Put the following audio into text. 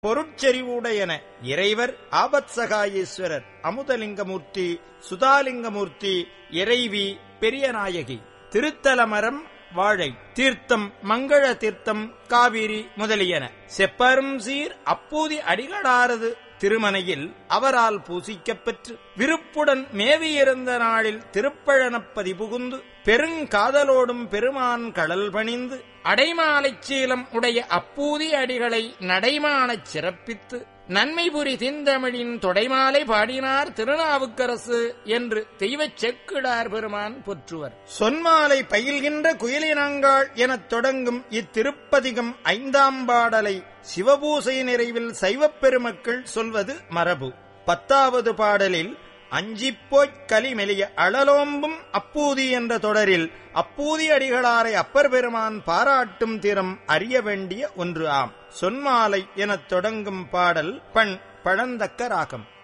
பொருட்செறிவுடையன இறைவர் ஆபத்சகாயேஸ்வரர் அமுதலிங்கமூர்த்தி சுதாலிங்கமூர்த்தி இறைவி பெரியநாயகி திருத்தலமரம் வாழை தீர்த்தம் மங்கள தீர்த்தம் காவிரி முதலியன செப்பரும் சீர் அப்பூதி அடிகளாரது திருமனையில் அவரால் பூசிக்கப் பெற்று விருப்புடன் மேவியிருந்த நாளில் திருப்பழனப்பதி புகுந்து பெருங்காதலோடும் பெருமான் கடல் பணிந்து அடைமாலைச் சீலம் உடைய அப்பூதி அடிகளை நடைமானச் சிறப்பித்து நன்மை புரி திந்தமிழின் தொடைமாலை பாடினார் திருநாவுக்கரசு என்று தெய்வச் செக்கிடார் பெருமான் போற்றுவர் சொன்மாலை பயில்கின்ற குயிலினங்காள் எனத் தொடங்கும் இத்திருப்பதிகம் ஐந்தாம் பாடலை சிவபூசை நிறைவில் சைவப் பெருமக்கள் சொல்வது மரபு பத்தாவது பாடலில் அஞ்சிப்போய்க் கலிமெலிய அழலோம்பும் அப்பூதி என்ற தொடரில் அப்பூதி அடிகளாரை அப்பர் பெருமான் பாராட்டும் திறம் அறிய வேண்டிய ஒன்று ஆம் சொன்மாலை எனத் தொடங்கும் பாடல் பண் பழந்தக்க ராகம்